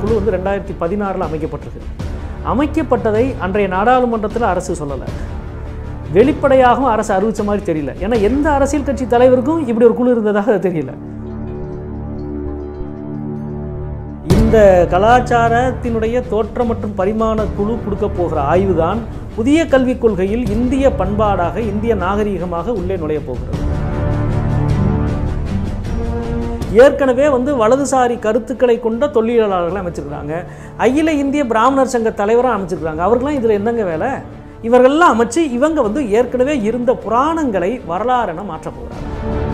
குழு வந்து ரெண்டாயிரத்தி பதினாறில் அமைக்கப்பட்டிருக்கு அமைக்கப்பட்டதை அன்றைய நாடாளுமன்றத்தில் அரசு சொல்லலை வெளிப்படையாகவும் அரசு அறிவிச்ச மாதிரி தெரியல ஏன்னா எந்த அரசியல் கட்சி தலைவருக்கும் இப்படி ஒரு குழு இருந்ததாக தெரியல இந்த கலாச்சாரத்தினுடைய தோற்றம் மற்றும் பரிமாண குழு கொடுக்க போகிற ஆய்வு தான் புதிய கல்விக் கொள்கையில் இந்திய பண்பாடாக இந்திய நாகரீகமாக உள்ளே நுழைய போகிறது ஏற்கனவே வந்து வலதுசாரி கருத்துக்களை கொண்ட தொழிலாளர்களை அமைச்சிருக்கிறாங்க அகில இந்திய பிராமணர் சங்க தலைவராக அமைச்சிருக்கிறாங்க அவர்களாம் இதில் என்னங்க வேலை இவர்கள்லாம் அமைச்சு இவங்க வந்து ஏற்கனவே இருந்த புராணங்களை வரலாறென மாற்றப் போகிறாங்க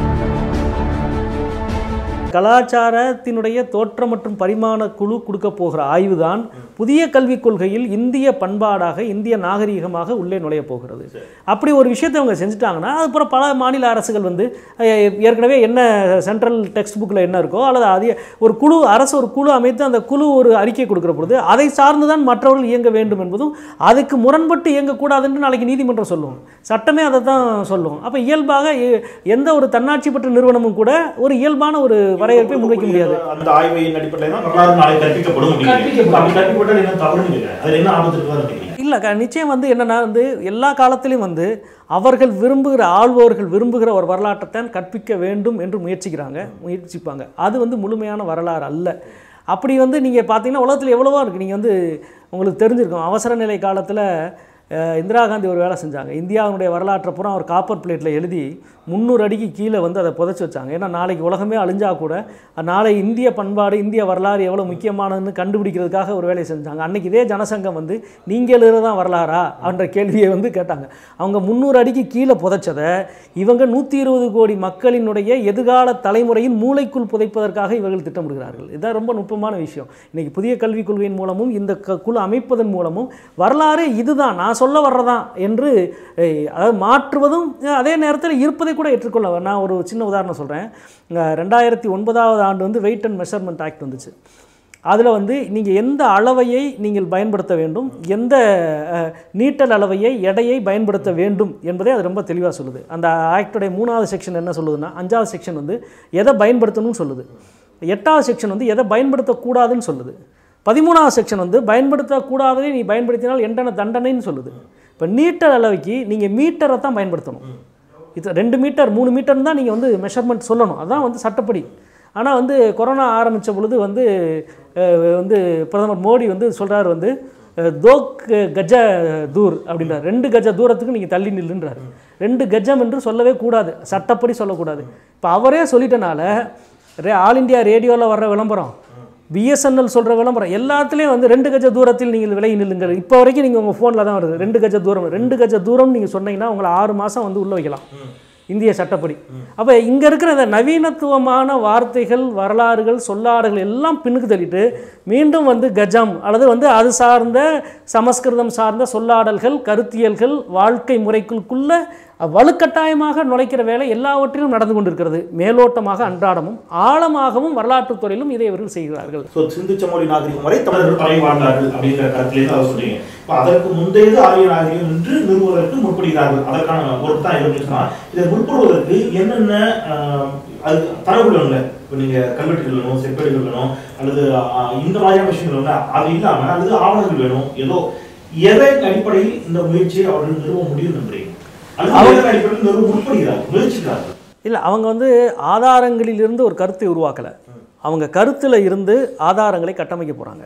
கலாச்சாரத்தினுடைய தோற்றம் மற்றும் பரிமாண குழு கொடுக்க போகிற ஆய்வு தான் புதிய கல்விக் கொள்கையில் இந்திய பண்பாடாக இந்திய நாகரீகமாக உள்ளே நுழைய போகிறது அப்படி ஒரு விஷயத்தை அவங்க செஞ்சுட்டாங்கன்னா அதுக்கப்புறம் பல மாநில அரசுகள் வந்து அஹ், ஏற்கனவே என்ன சென்ட்ரல் டெக்ஸ்ட் புக்கில் என்ன இருக்கோ அல்லது அது ஒரு குழு அரசு ஒரு குழு அமைத்து அந்த குழு ஒரு அறிக்கை கொடுக்கிற பொழுது அதை சார்ந்து தான் மற்றவர்கள் இயங்க வேண்டும் என்பதும் அதுக்கு முரண்பட்டு இயங்கக்கூடாதுன்னு நாளைக்கு நீதிமன்றம் சொல்லும் சட்டமே அதை தான் சொல்லும் அப்போ இயல்பாக எ- எந்த ஒரு தன்னாட்சி பெற்ற நிறுவனமும் கூட ஒரு இயல்பான ஒரு வரையறுப்பை முன்வைக்க முடியாது அந்த ஆய்வின் அடிப்படையில் தான் வரலாறு நாளை கற்பிக்கப்படும் கற்பிக்கப்படும். அப்படி கற்பிக்கப்பட்டால் என்ன தவறுன்னு கேட்கிறேன் அதுல என்ன ஆபத்து இருக்குன்னு நினைக்கிறீங்க இல்லை க நிச்சயம் வந்து என்னன்னா வந்து எல்லா காலத்திலையும் வந்து அவர்கள் விரும்புகிற ஆள்வோர்கள் விரும்புகிற ஒரு வரலாற்றைத்தான் கற்பிக்க வேண்டும் என்று முயற்சிக்கிறாங்க முயற்சிப்பாங்க அது வந்து முழுமையான வரலாறு அல்ல அப்படி வந்து நீங்கள் பார்த்தீங்கன்னா உலகத்தில் எவ்வளவோ இருக்குது நீங்கள் வந்து உங்களுக்கு தெரிஞ்சிருக்கும் அவசர நிலை காலத்தில் அஹ், இந்திரா காந்தி ஒரு வேலை செஞ்சாங்க இந்தியாவினுடைய வரலாற்றை பூரா ஒரு காப்பர் பிளேட்டில் எழுதி முந்நூறு அடிக்கு கீழே வந்து அதை புதைச்சி வச்சாங்க ஏன்னா நாளைக்கு உலகமே அழிஞ்சா கூட நாளை இந்திய பண்பாடு இந்திய வரலாறு எவ்வளோ முக்கியமானதுன்னு கண்டுபிடிக்கிறதுக்காக ஒரு வேலையை செஞ்சாங்க அன்னைக்கு இதே ஜனசங்கம் வந்து நீங்கள் எழுதுறது தான் வரலாறா என்ற கேள்வியை வந்து கேட்டாங்க அவங்க முந்நூறு அடிக்கு கீழே புதைச்சதை இவங்க நூற்றி இருபது கோடி மக்களினுடைய எதிர்கால தலைமுறையின் மூளைக்குள் புதைப்பதற்காக இவர்கள் திட்டமிடுகிறார்கள் இதுதான் ரொம்ப நுட்பமான விஷயம் இன்னைக்கு புதிய கல்விக் கொள்கையின் மூலமும் இந்த க- குழு அமைப்பதன் மூலமும் வரலாறு இதுதான் நான் சொல்ல வர்றதான் என்று eh, அதாவது மாற்றுவதும் eh, அதே நேரத்தில் இருப்பதை கூட ஏற்றுக்கொள்ள நான் ஒரு சின்ன உதாரணம் சொல்கிறேன் ரெண்டாயிரத்தி ஒன்பதாவது ஆண்டு வந்து வெயிட் அண்ட் மெஷர்மெண்ட் ஆக்ட் வந்துச்சு அதில் வந்து நீங்கள் எந்த அளவையை நீங்கள் பயன்படுத்த வேண்டும் எந்த அஹ், நீட்டல் அளவையை எடையை பயன்படுத்த வேண்டும் என்பதை அது ரொம்ப தெளிவாக சொல்லுது அந்த ஆக்டுடைய மூணாவது செக்ஷன் என்ன சொல்லுதுன்னா அஞ்சாவது செக்ஷன் வந்து எதை பயன்படுத்தணும்னு சொல்லுது எட்டாவது செக்ஷன் வந்து எதை பயன்படுத்தக்கூடாதுன்னு சொல்லுது பதிமூணாவது செக்ஷன் வந்து பயன்படுத்தக்கூடாததை நீ பயன்படுத்தினால் எண்டன தண்டனைன்னு சொல்லுது இப்போ நீட்டல் அளவைக்கு நீங்கள் மீட்டரை தான் பயன்படுத்தணும் இது ரெண்டு மீட்டர் மூணு மீட்டர் தான் நீங்கள் வந்து மெஷர்மெண்ட் சொல்லணும் அதான் வந்து சட்டப்படி ஆனால் வந்து கொரோனா ஆரம்பித்த பொழுது வந்து அஹ், வந்து பிரதமர் மோடி வந்து சொல்கிறார் வந்து அஹ், தோக் கஜ தூர் அப்படின்றார் ரெண்டு கஜ தூரத்துக்கு நீங்கள் தள்ளி நில்லுன்றார் ரெண்டு கஜம் என்று சொல்லவே கூடாது சட்டப்படி சொல்லக்கூடாது இப்போ அவரே சொல்லிட்டனால ரே ஆல் இந்தியா ரேடியோவில் வர்ற விளம்பரம் பிஎஸ்என்எல் சொல்கிற விளம்பரம் எல்லாத்துலேயும் வந்து ரெண்டு கஜ தூரத்தில் நீங்கள் விலகி நில்லுங்கள் இப்போ வரைக்கும் நீங்கள் உங்கள் ஃபோனில் தான் வருது ரெண்டு கஜ தூரம் ரெண்டு கஜ தூரம் நீங்கள் சொன்னீங்கன்னா உங்களை ஆறு மாதம் வந்து உள்ளே வைக்கலாம் இந்திய சட்டப்படி அப்போ இங்கே இருக்கிற இந்த நவீனத்துவமான வார்த்தைகள் வரலாறுகள் சொல்லாடுகள் எல்லாம் பின்னுக்கு தள்ளிட்டு மீண்டும் வந்து கஜம் அல்லது வந்து அது சார்ந்த சமஸ்கிருதம் சார்ந்த சொல்லாடல்கள் கருத்தியல்கள் வாழ்க்கை முறைக்குள்ள வலுக்கட்டாயமாக நுழைக்கிற வேலை எல்லாவற்றிலும் நடந்து கொண்டிருக்கிறது மேலோட்டமாக அன்றாடமும் ஆழமாகவும் வரலாற்றுத் துறையிலும் இதை இவர்கள் செய்கிறார்கள் ஸோ சிந்து சமொழி நாகரிகம் வரை தமிழர்கள் பரவி வாழ்ந்தார்கள் அப்படிங்கிற கருத்திலேருந்து அதை சொல்றீங்க இப்போ அதற்கு முந்தையது ஆரிய நாகரிகம் என்று நிறுவுவதற்கு முற்படுகிறார்கள் அதற்கான ஒரு தான் எதுவும் சொன்னா இதை முற்படுவதற்கு என்னென்ன ஆஹ், அது தரவுகள் வேணும்ல இப்போ நீங்க கல்வெட்டுகள் வேணும் செப்பேடுகள் வேணும் அல்லது ஆஹ், இந்த மாதிரியான விஷயங்கள் வேணும் அது இல்லாம அல்லது ஆவணங்கள் வேணும் ஏதோ எதன் அடிப்படையில் இந்த முயற்சியை அவர்கள் நிறுவ முடியும் நம்புறீங்க அல்லது எதன் அடிப்படையில் நிறுவ முற்படுகிறார்கள் முயற்சிக்கிறார்கள் இல்லை அவங்க வந்து ஆதாரங்களிலிருந்து ஒரு கருத்தை உருவாக்கலை அவங்க கருத்தில் இருந்து ஆதாரங்களை கட்டமைக்க போகிறாங்க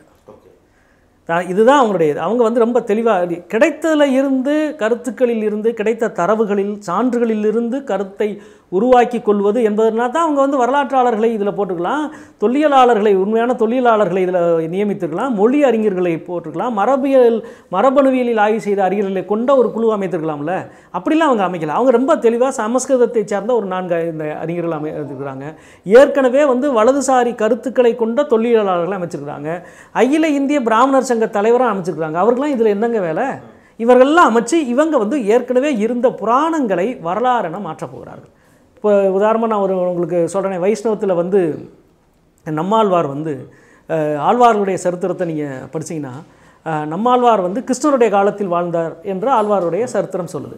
தான் இதுதான் அவங்களுடைய இது. அவங்க வந்து ரொம்ப தெளிவாக கிடைத்ததில் இருந்து கருத்துக்களில் இருந்து கிடைத்த தரவுகளில் சான்றுகளில் இருந்து கருத்தை உருவாக்கி கொள்வது என்பதனால் தான் அவங்க வந்து வரலாற்றாளர்களை இதில் போட்டுக்கலாம் தொல்லியலாளர்களை உண்மையான தொல்லியலாளர்களை இதில் நியமித்திருக்கலாம் மொழி அறிஞர்களை போட்டிருக்கலாம் மரபியல் மரபணுவியலில் ஆய்வு செய்த அறிஞர்களை கொண்ட ஒரு குழு அமைத்திருக்கலாம்ல அப்படிலாம் அவங்க அமைக்கல அவங்க ரொம்ப தெளிவாக சமஸ்கிருதத்தை சார்ந்த ஒரு நான்கு இந்த அறிஞர்கள் அமைச்சிருக்கிறாங்க ஏற்கனவே வந்து வலதுசாரி கருத்துக்களை கொண்ட தொல்லியலாளர்களை அமைச்சிருக்கிறாங்க அகில இந்திய பிராமணர் சங்க தலைவராக அமைச்சிருக்கிறாங்க அவர்களாம் இதில் என்னங்க வேலை இவர்கள்லாம் அமைச்சு இவங்க வந்து ஏற்கனவே இருந்த புராணங்களை வரலாறென மாற்றப் போகிறார்கள் இப்போ உதாரணமாக நான் ஒரு உங்களுக்கு சொல்கிறேன் வைஷ்ணவத்தில் வந்து நம்மாழ்வார் வந்து அஹ், ஆழ்வார்களுடைய சரித்திரத்தை நீங்கள் படிச்சீங்கன்னா அஹ், நம்மாழ்வார் வந்து கிருஷ்ணருடைய காலத்தில் வாழ்ந்தார் என்று ஆழ்வாருடைய சரித்திரம் சொல்லுது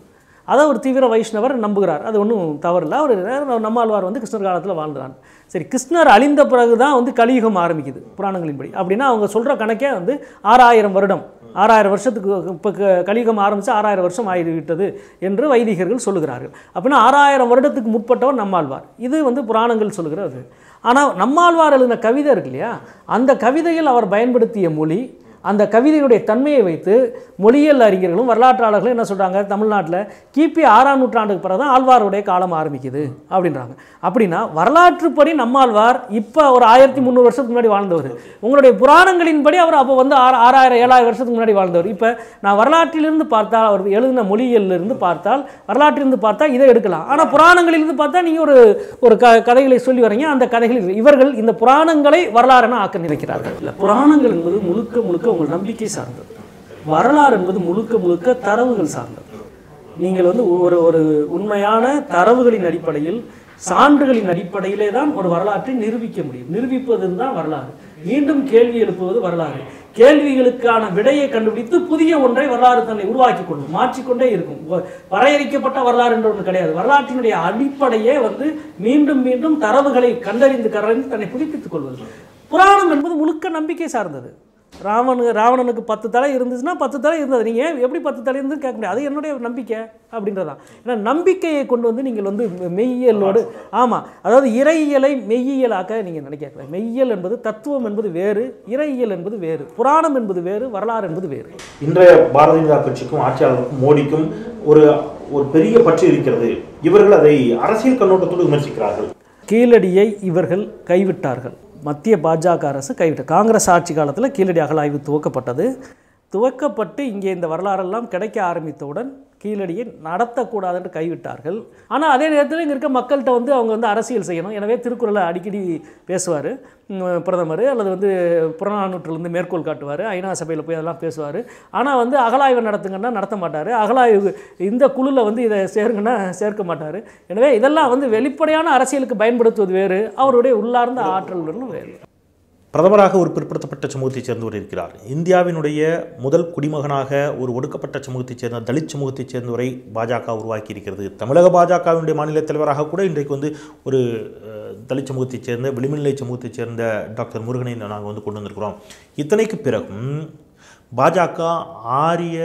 அதை ஒரு தீவிர வைஷ்ணவர் நம்புகிறார் அது ஒன்றும் தவறில்லை அவர் நம்மாழ்வார் வந்து கிருஷ்ணர் காலத்தில் வாழ்ந்தார் சரி கிருஷ்ணர் அழிந்த பிறகு தான் வந்து கலியுகம் ஆரம்பிக்குது புராணங்களின்படி அப்படின்னா அவங்க சொல்கிற கணக்கே வந்து ஆறாயிரம் வருடம் ஆறாயிரம் வருஷத்துக்கு இப்போ கலியுகம் ஆரம்பித்து ஆறாயிரம் வருஷம் ஆகிவிட்டது என்று வைதிகர்கள் சொல்லுகிறார்கள் அப்படின்னா ஆறாயிரம் வருடத்துக்கு முற்பட்டவர் நம்மாழ்வார் இது வந்து புராணங்கள் சொல்லுகிறது ஆனால் நம்மாழ்வார் எழுதின கவிதை இருக்கு இல்லையா அந்த கவிதையில் அவர் பயன்படுத்திய மொழி அந்த கவிதையுடைய தன்மையை வைத்து மொழியியல் அறிஞர்களும் வரலாற்றாளர்களும் என்ன சொல்கிறாங்க தமிழ்நாட்டில் கிபி ஆறாம் நூற்றாண்டுக்கு பிறகு தான் ஆழ்வாருடைய காலம் ஆரம்பிக்குது அப்படின்றாங்க அப்படின்னா வரலாற்றுப்படி நம்மாழ்வார் இப்போ ஒரு ஆயிரத்தி முந்நூறு வருஷத்துக்கு முன்னாடி வாழ்ந்தவர் உங்களுடைய புராணங்களின்படி அவர் அப்போ வந்து ஆறு ஆறாயிரம் ஏழாயிரம் வருஷத்துக்கு முன்னாடி வாழ்ந்தவர் இப்போ நான் வரலாற்றிலிருந்து பார்த்தால் அவர் எழுதின மொழியியலிருந்து பார்த்தால் வரலாற்றிலிருந்து பார்த்தா இதை எடுக்கலாம் ஆனால் புராணங்களிலிருந்து பார்த்தா நீங்கள் ஒரு ஒரு க கதைகளை சொல்லி வரீங்க அந்த கதைகளில் இவர்கள் இந்த புராணங்களை வரலாறுன ஆக்க நினைக்கிறார்கள் இல்லை புராணங்கள் என்பது முழுக்க முழுக்க உங்கள் நம்பிக்கை சார்ந்தது வரலாறு என்பது முழுக்க முழுக்க தரவுகள் சார்ந்தது நீங்கள் வந்து ஒரு ஒரு உண்மையான தரவுகளின் அடிப்படையில் சான்றுகளின் அடிப்படையிலே தான் ஒரு வரலாற்றை நிரூபிக்க முடியும் நிரூபிப்பது தான் வரலாறு மீண்டும் கேள்வி எழுப்புவது வரலாறு கேள்விகளுக்கான விடையை கண்டுபிடித்து புதிய ஒன்றை வரலாறு தன்னை உருவாக்கி கொள்ளும் மாற்றிக்கொண்டே இருக்கும் வ- வரையறுக்கப்பட்ட வரலாறு என்ற ஒன்று கிடையாது வரலாற்றினுடைய அடிப்படையே வந்து மீண்டும் மீண்டும் தரவுகளை கண்டறிந்து கண்டறிந்து தன்னை புதுப்பித்துக் கொள்வது புராணம் என்பது முழுக்க நம்பிக்கை சார்ந்தது ராவணு ராவணனுக்கு பத்து தலை இருந்துச்சுன்னா பத்து தலை இருந்தது நீங்கள் ஏன் எப்படி பத்து தலை இருந்து கேட்க முடியாது அது என்னுடைய நம்பிக்கை அப்படின்றதான் ஏன்னா நம்பிக்கையை கொண்டு வந்து நீங்கள் வந்து மெய்யியலோடு ஆமாம் அதாவது இறையியலை மெய்யியலாக்க நீங்கள் நினைக்கல மெய்யியல் என்பது தத்துவம் என்பது வேறு இறையியல் என்பது வேறு புராணம் என்பது வேறு வரலாறு என்பது வேறு இன்றைய பாரதிய ஜனதா கட்சிக்கும் ஆட்சியாளருக்கும் மோடிக்கும் ஒரு ஒரு பெரிய பற்று இருக்கிறது இவர்கள் அதை அரசியல் கண்ணோட்டத்தோடு விமர்சிக்கிறார்கள் கீழடியை இவர்கள் கைவிட்டார்கள் மத்திய பாஜக அரசு கைவிட்ட காங்கிரஸ் ஆட்சி காலத்தில் கீழடி அகழாய்வு துவக்கப்பட்டது துவக்கப்பட்டு இங்கே இந்த வரலாறெல்லாம் கிடைக்க ஆரம்பித்தவுடன் கீழடியை நடத்தக்கூடாது என்று கைவிட்டார்கள் ஆனால் அதே நேரத்தில் இங்கே இருக்க மக்கள்கிட்ட வந்து அவங்க வந்து அரசியல் செய்யணும் எனவே திருக்குறளை அடிக்கடி பேசுவார் பிரதமர் அல்லது வந்து புறநானூற்றிலிருந்து மேற்கோள் காட்டுவார் ஐநா சபையில் போய் அதெல்லாம் பேசுவார் ஆனால் வந்து அகழாய்வு நடத்துங்கன்னா நடத்த மாட்டார் அகழாய்வு இந்த குழுவில் வந்து இதை சேருங்கன்னா சேர்க்க மாட்டார் எனவே இதெல்லாம் வந்து வெளிப்படையான அரசியலுக்கு பயன்படுத்துவது வேறு அவருடைய உள்ளார்ந்த ஆற்றல்களும் வேறு பிரதமராக ஒரு பிற்படுத்தப்பட்ட சமூகத்தைச் சேர்ந்தவர் இருக்கிறார் இந்தியாவினுடைய முதல் குடிமகனாக ஒரு ஒடுக்கப்பட்ட சமூகத்தைச் சேர்ந்த தலித் சமூகத்தைச் சேர்ந்தவரை பாஜக உருவாக்கி இருக்கிறது தமிழக பாஜகவினுடைய மாநில தலைவராக கூட இன்றைக்கு வந்து ஒரு அஹ், தலித் சமூகத்தைச் சேர்ந்த விளிமில்லை சமூகத்தைச் சேர்ந்த டாக்டர் முருகனை நாங்கள் வந்து கொண்டு வந்திருக்கிறோம் இத்தனைக்கு பிறகும் பாஜக ஆரிய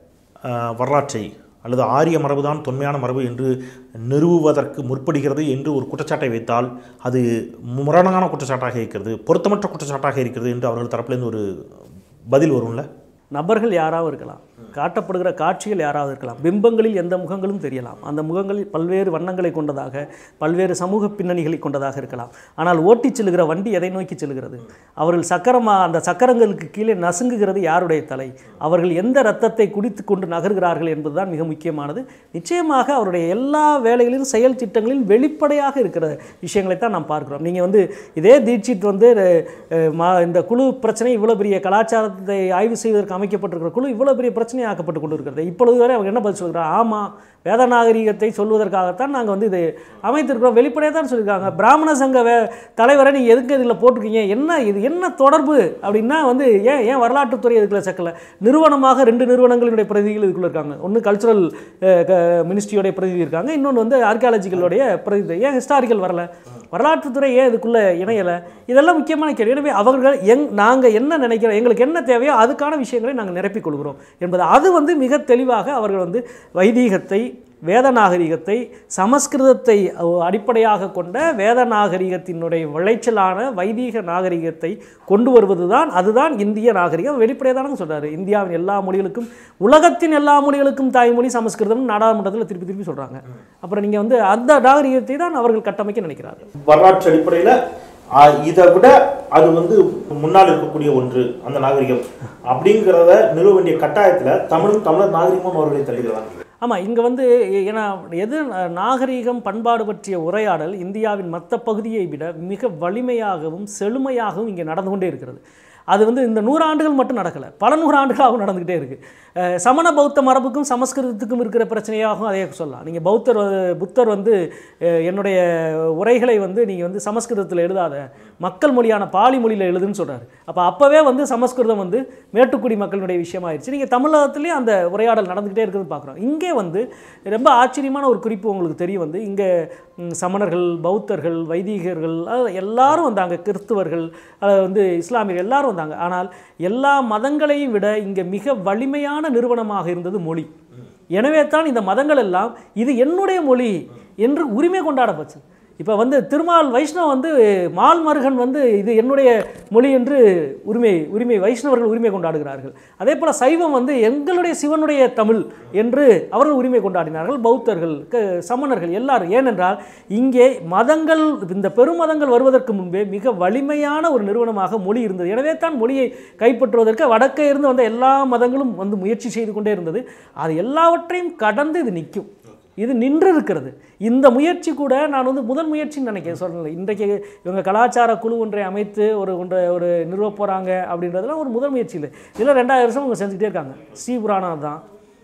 அஹ், வரலாற்றை அல்லது ஆரிய மரபுதான் தொன்மையான மரபு என்று நிறுவுவதற்கு முற்படுகிறது என்று ஒரு குற்றச்சாட்டை வைத்தால் அது முரணான குற்றச்சாட்டாக இருக்கிறது பொருத்தமற்ற குற்றச்சாட்டாக இருக்கிறது என்று அவர்கள் தரப்பிலிருந்து ஒரு பதில் வரும்ல நபர்கள் யாராவது இருக்கலாம் காட்டப்படுகிற காட்சிகள் யாராவது இருக்கலாம் பிம்பங்களில் எந்த முகங்களும் தெரியலாம் அந்த முகங்களில் பல்வேறு வண்ணங்களை கொண்டதாக பல்வேறு சமூக பின்னணிகளை கொண்டதாக இருக்கலாம் ஆனால் ஓட்டிச் செல்கிற வண்டி எதை நோக்கி செல்கிறது அவர்கள் சக்கரமா அந்த சக்கரங்களுக்கு கீழே நசுங்குகிறது யாருடைய தலை அவர்கள் எந்த ரத்தத்தை குடித்து கொண்டு நகர்கிறார்கள் என்பதுதான் மிக முக்கியமானது நிச்சயமாக அவருடைய எல்லா வேலைகளிலும் செயல் திட்டங்களிலும் வெளிப்படையாக இருக்கிற விஷயங்களை தான் நாம் பார்க்கிறோம் நீங்கள் வந்து இதே தீட்சித் வந்து அஹ், மா- இந்த குழு பிரச்சனை இவ்வளோ பெரிய கலாச்சாரத்தை ஆய்வு செய்வதற்கு அமைக்கப்பட்டிருக்கிற குழு இவ்வளோ பெரிய பிரச்சனை ஆக்கப்பட்டு கொண்டு இருக்கிறது இப்பொழுது வரை அவங்க என்ன பதில் சொல்கிறாங்க ஆமாம் வேத நாகரிகத்தை சொல்வதற்காகத்தான் நாங்கள் வந்து இது அமைத்திருக்கிறோம் வெளிப்படையாக தான் சொல்லியிருக்காங்க பிராமண சங்க வே தலைவரை நீங்கள் எதுக்கு இதில் போட்டிருக்கீங்க என்ன இது என்ன தொடர்பு அப்படின்னா வந்து ஏன் ஏன் வரலாற்றுத்துறை இதுக்குள்ள சேர்க்கல நிறுவனமாக ரெண்டு நிறுவனங்களுடைய பிரதிநிதிகள் இதுக்குள்ள இருக்காங்க ஒன்று கல்ச்சுரல் மினிஸ்ட்ரியோடைய பிரதிநிதி இருக்காங்க இன்னொன்று வந்து ஆர்கியாலஜிக்கலுடைய பிரதிநிதி ஏன் ஹிஸ்டாரிக்கல் வரல வரலாற்றுத்துறை ஏன் இதுக்குள்ளே இணையலை இதெல்லாம் முக்கியமான கேள்வி எனவே அவர்கள் எங் நாங்கள் என்ன நினைக்கிறோம் எங்களுக்கு என்ன தேவையோ அதுக்கான விஷயங்களை நாங்கள் நிரப்பிக் கொள்கிறோம் என்பது அது வந்து மிக தெளிவாக அவர்கள் வந்து வைதீகத்தை வேத நாகரிகத்தை சமஸ்கிருதத்தை அஹ், அடிப்படையாக கொண்ட வேத நாகரிகத்தினுடைய விளைச்சலான வைதீக நாகரிகத்தை கொண்டு வருவதுதான் அதுதான் இந்திய நாகரிகம் வெளிப்படையாக தானே சொல்றாரு இந்தியாவின் எல்லா மொழிகளுக்கும் உலகத்தின் எல்லா மொழிகளுக்கும் தாய்மொழி சமஸ்கிருதம் நாடாளுமன்றத்தில் திருப்பி திருப்பி சொல்றாங்க அப்புறம் நீங்க வந்து அந்த நாகரிகத்தை தான் அவர்கள் கட்டமைக்க நினைக்கிறார்கள் வரலாற்று அடிப்படையில் இதை விட அது வந்து முன்னால் இருக்கக்கூடிய ஒன்று அந்த நாகரிகம் அப்படிங்கிறத நிறுவ வேண்டிய கட்டாயத்தில் தமிழும் தமிழர் நாகரிகமும் அவர்களை தள்ளுகிறாங்க ஆமாம் இங்கே வந்து ஏன்னா எது நாகரீகம் பண்பாடு பற்றிய உரையாடல் இந்தியாவின் மற்ற பகுதியை விட மிக வலிமையாகவும் செழுமையாகவும் இங்கே நடந்து கொண்டே இருக்கிறது அது வந்து இந்த நூறு ஆண்டுகள் மட்டும் நடக்கலை பல நூறு ஆண்டுகளாகவும் நடந்துக்கிட்டே இருக்குது சமண பௌத்த மரபுக்கும் சமஸ்கிருதத்துக்கும் இருக்கிற பிரச்சனையாகவும் அதே சொல்லலாம் நீங்கள் பௌத்தர் வந்து- புத்தர் வந்து அஹ், என்னுடைய உரைகளை வந்து நீங்கள் வந்து சமஸ்கிருதத்தில் எழுதாத மக்கள் மொழியான பாலி மொழியில் எழுதுன்னு சொல்றாரு அப்போ அப்போவே வந்து சமஸ்கிருதம் வந்து மேட்டுக்குடி மக்களுடைய விஷயமாயிருச்சு நீங்கள் தமிழகத்துலேயும் அந்த உரையாடல் நடந்துக்கிட்டே இருக்குதுன்னு பார்க்குறோம் இங்கே வந்து ரொம்ப ஆச்சரியமான ஒரு குறிப்பு உங்களுக்கு தெரியும் வந்து இங்கே ம், சமணர்கள் பௌத்தர்கள் வைதிகர்கள் அதாவது எல்லாரும் வந்தாங்க கிறிஸ்துவர்கள் அதாவது வந்து இஸ்லாமியர்கள் எல்லாரும் வந்தாங்க ஆனால் எல்லா மதங்களையும் விட இங்கே மிக வலிமையான நிறுவனமாக இருந்தது மொழி எனவே தான் இந்த மதங்கள் எல்லாம் இது என்னுடைய மொழி என்று உரிமை கொண்டாடப்பச்சு இப்போ வந்து திருமால் வைஷ்ணவ வந்து மால் மருகன் வந்து இது என்னுடைய மொழி என்று உரிமை உரிமை வைஷ்ணவர்கள் உரிமை கொண்டாடுகிறார்கள் அதே போல் சைவம் வந்து எங்களுடைய சிவனுடைய தமிழ் என்று அவர்கள் உரிமை கொண்டாடினார்கள் பௌத்தர்கள் க- சமணர்கள் எல்லாரும் ஏனென்றால் இங்கே மதங்கள் இந்த பெருமதங்கள் வருவதற்கு முன்பே மிக வலிமையான ஒரு நிறுவனமாக மொழி இருந்தது எனவே தான் மொழியை கைப்பற்றுவதற்கு வடக்கே இருந்து வந்த எல்லா மதங்களும் வந்து முயற்சி செய்து கொண்டே இருந்தது அது எல்லாவற்றையும் கடந்து இது நிற்கும் இது நின்று இருக்கிறது இந்த முயற்சி கூட நான் வந்து முதல் முயற்சின்னு நினைக்கிறேன் சொல்லலை இன்றைக்கு இவங்க கலாச்சார குழு ஒன்றை அமைத்து ஒரு ஒன்றை ஒரு நிறுவ போகிறாங்க அப்படின்றதுலாம் ஒரு முதல் முயற்சி இல்லை இதில் ரெண்டாயிரம் வருஷம் அவங்க செஞ்சுக்கிட்டே இருக்காங்க ஸ்ரீ புராணம் தான்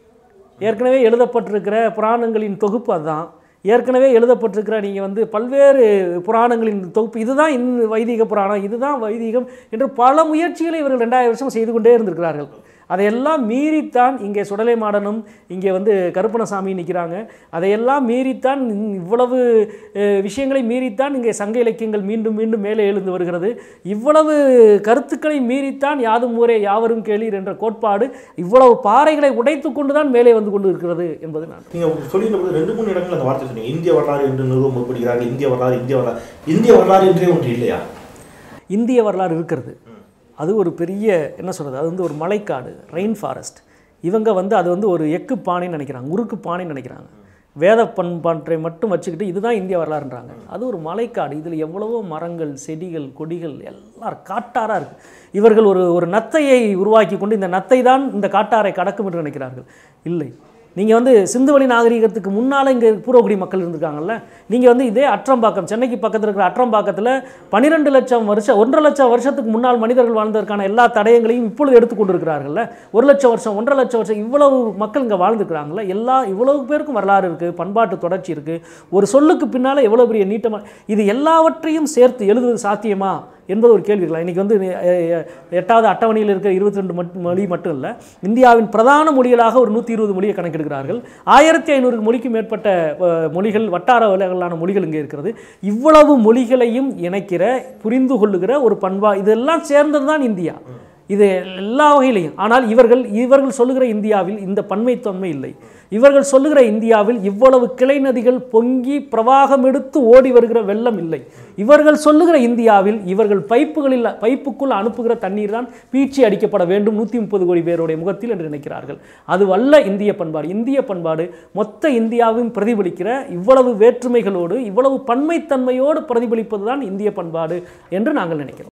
ஏற்கனவே எழுதப்பட்டிருக்கிற புராணங்களின் தொகுப்பு அதுதான் ஏற்கனவே எழுதப்பட்டிருக்கிற நீங்கள் வந்து பல்வேறு புராணங்களின் தொகுப்பு இதுதான் இந் வைதிக புராணம் இதுதான் வைதிகம் என்று பல முயற்சிகளை இவர்கள் ரெண்டாயிரம் வருஷம் செய்து கொண்டே இருந்திருக்கிறார்கள் அதையெல்லாம் மீறித்தான் இங்கே சுடலை மாடனும் இங்கே வந்து கருப்பணசாமி நிற்கிறாங்க அதையெல்லாம் மீறித்தான் இந்~ இவ்வளவு அஹ், விஷயங்களை மீறித்தான் இங்கே சங்க இலக்கியங்கள் மீண்டும் மீண்டும் மேலே எழுந்து வருகிறது இவ்வளவு கருத்துக்களை மீறித்தான் யாதும் ஊரே யாவரும் கேளீர் என்ற கோட்பாடு இவ்வளவு பாறைகளை உடைத்து கொண்டு தான் மேலே வந்து கொண்டு இருக்கிறது என்பது நான் நீங்க சொல்லியிருந்த போது ரெண்டு மூணு இடங்கள் அந்த வார்த்தை சொன்னீங்க இந்திய வரலாறு என்று நிறுவ முற்படுகிறார்கள் இந்திய வரலாறு இந்திய வரலாறு இந்திய வரலாறு என்றே ஒன்று இல்லையா இந்திய வரலாறு இருக்கிறது அது ஒரு பெரிய என்ன சொல்கிறது அது வந்து ஒரு மலைக்காடு ரெயின் ஃபாரஸ்ட் இவங்க வந்து அது வந்து ஒரு எக்கு பானைன்னு நினைக்கிறாங்க உருக்கு பானைன்னு நினைக்கிறாங்க வேத பண்பாட்டை மட்டும் வச்சுக்கிட்டு இதுதான் இந்திய வரலாறுன்றாங்க அது ஒரு மலைக்காடு இதில் எவ்வளவோ மரங்கள் செடிகள் கொடிகள் எல்லாம் காட்டாராக இருக்குது இவர்கள் ஒரு ஒரு நத்தையை உருவாக்கி கொண்டு இந்த நத்தை தான் இந்த காட்டாரை கடக்கும் என்று நினைக்கிறார்கள் இல்லை நீங்கள் வந்து சிந்துவெளி நாகரிகத்துக்கு முன்னால் இங்கே பூர்வகுடி மக்கள் இருந்திருக்காங்கல்ல நீங்கள் வந்து இதே அற்றம்பாக்கம் சென்னைக்கு பக்கத்தில் இருக்கிற அற்றம்பாக்கத்தில் பன்னிரெண்டு லட்சம் வருஷம் ஒன்றரை லட்சம் வருஷத்துக்கு முன்னால் மனிதர்கள் வாழ்ந்ததற்கான எல்லா தடயங்களையும் இப்பொழுது எடுத்து கொண்டு இருக்கிறார்கள்ல ஒரு லட்சம் வருஷம் ஒன்றரை லட்சம் வருஷம் இவ்வளவு மக்கள் இங்கே வாழ்ந்துருக்கிறாங்கல்ல எல்லா இவ்வளவு பேருக்கும் வரலாறு இருக்குது பண்பாட்டு தொடர்ச்சி இருக்குது ஒரு சொல்லுக்கு பின்னால் எவ்வளோ பெரிய நீட்டமாக இது எல்லாவற்றையும் சேர்த்து எழுதுவது சாத்தியமா என்பது ஒரு கேள்வி இருக்கலாம் இன்றைக்கி வந்து அஹ், அஹ், எட்டாவது அட்டவணையில் இருக்கிற இருபத்தி ரெண்டு மொழி மட்டும் இல்லை இந்தியாவின் பிரதான மொழிகளாக ஒரு நூற்றி இருபது மொழியை கணக்கெடுக்கிறார்கள் ஆயிரத்தி ஐநூறு மொழிக்கு மேற்பட்ட அஹ், மொழிகள் வட்டார வகைகளான மொழிகள் இங்கே இருக்கிறது இவ்வளவு மொழிகளையும் இணைக்கிற புரிந்து கொள்ளுகிற ஒரு பண்பா இதெல்லாம் சேர்ந்தது தான் இந்தியா இது எல்லா வகையிலையும் ஆனால் இவர்கள் இவர்கள் சொல்லுகிற இந்தியாவில் இந்த பன்மைத்தன்மை இல்லை இவர்கள் சொல்லுகிற இந்தியாவில் இவ்வளவு கிளை நதிகள் பொங்கி பிரவாகம் எடுத்து ஓடி வருகிற வெள்ளம் இல்லை இவர்கள் சொல்லுகிற இந்தியாவில் இவர்கள் பைப்புகளில் பைப்புக்குள் அனுப்புகிற தண்ணீர் தான் பீச்சி அடிக்கப்பட வேண்டும் நூற்றி முப்பது கோடி பேருடைய முகத்தில் என்று நினைக்கிறார்கள் அது வல்ல இந்திய பண்பாடு இந்திய பண்பாடு மொத்த இந்தியாவையும் பிரதிபலிக்கிற இவ்வளவு வேற்றுமைகளோடு இவ்வளவு பன்மைத்தன்மையோடு பிரதிபலிப்பது தான் இந்திய பண்பாடு என்று நாங்கள் நினைக்கிறோம்